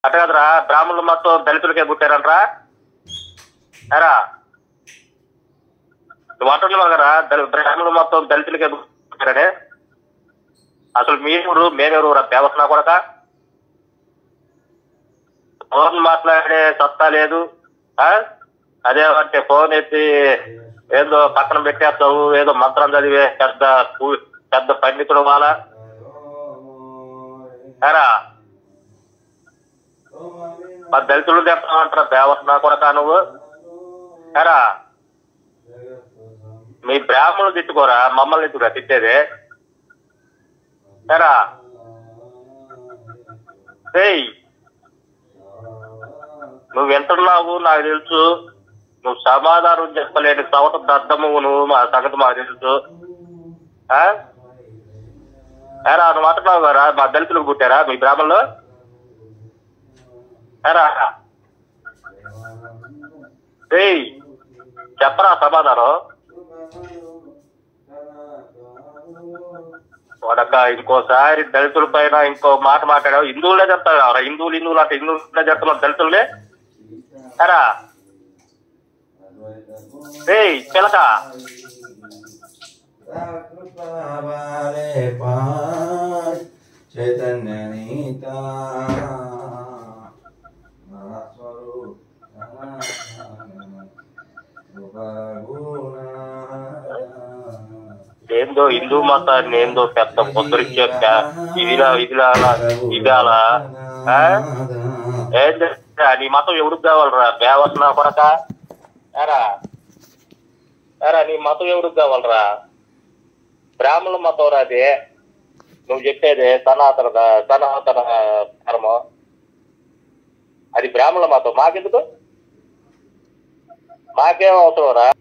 అట్ట కదరా బ్రాహ్మణులు మొత్తం దళితులకే పుట్టారంట్రా ఎరా నువ్వు అంటున్నావు కదా దళి బ్రాహ్మణులు మొత్తం దళితులకే పుట్టారనే అసలు మీరు మేమెవరు రా దేవసనా కొడక ఫోన్ మాట్లాడే సత్తా లేదు ఆ? అదే అంటే ఫోన్ ఎత్తి ఏదో పక్కన పెట్టేస్తావు ఏదో మంత్రం చదివే పెద్ద పూ- పెద్ద పండితుడు వాళ్ళ ఎరా మా దళితులు తెస్తామంటారా దేవసనా కొడక నువ్వు ఎరా మీ బ్రాహ్మణులు తిట్టుకోరా మమ్మల్ని తిట్టుకురా తిట్టేది ఎరా ఏయ్ నువ్వు వింటున్నావు నాకు తెలుసు నువ్వు సమాధానం చెప్పలేని సవత దద్దము నువ్వు మా సంగతి మాకు తెలుసు ఆ? ఏరా నువ్వు అంటున్నావు కదా మా దళితులకు పుట్టారా మీ బ్రాహ్మణులు ఏరా ఏయ్ చెప్పరా సమాధానం వాడక ఇంకోసారి దళితుల పైన ఇంకో మాట మాట్లాడావు హిందువులే చెప్తారు ఎవరా హిందువులు హిందువులు అంటే హిందువులే చెప్తున్నావు దళితులనే ఎరా ఏయ్ పిలక చైతన్య నీత ఏందో హిందూ మతాన్ని ఏందో పెద్ద ముద్రించి ఇదిలా ఇదిలా ఇదాలా ఆ? ఏంది నీ మతం ఎవరికి కావాలరా దేవసన కొడక ఎరా ఎరా నీ మతం ఎవరికి కావాలరా బ్రాహ్మణుల మతం రాది నువ్వు చెప్పేది సనాతన సనాతన ధర్మం అది బ్రాహ్మణుల మతం మాకెందుకు మాకేం అవసరం రా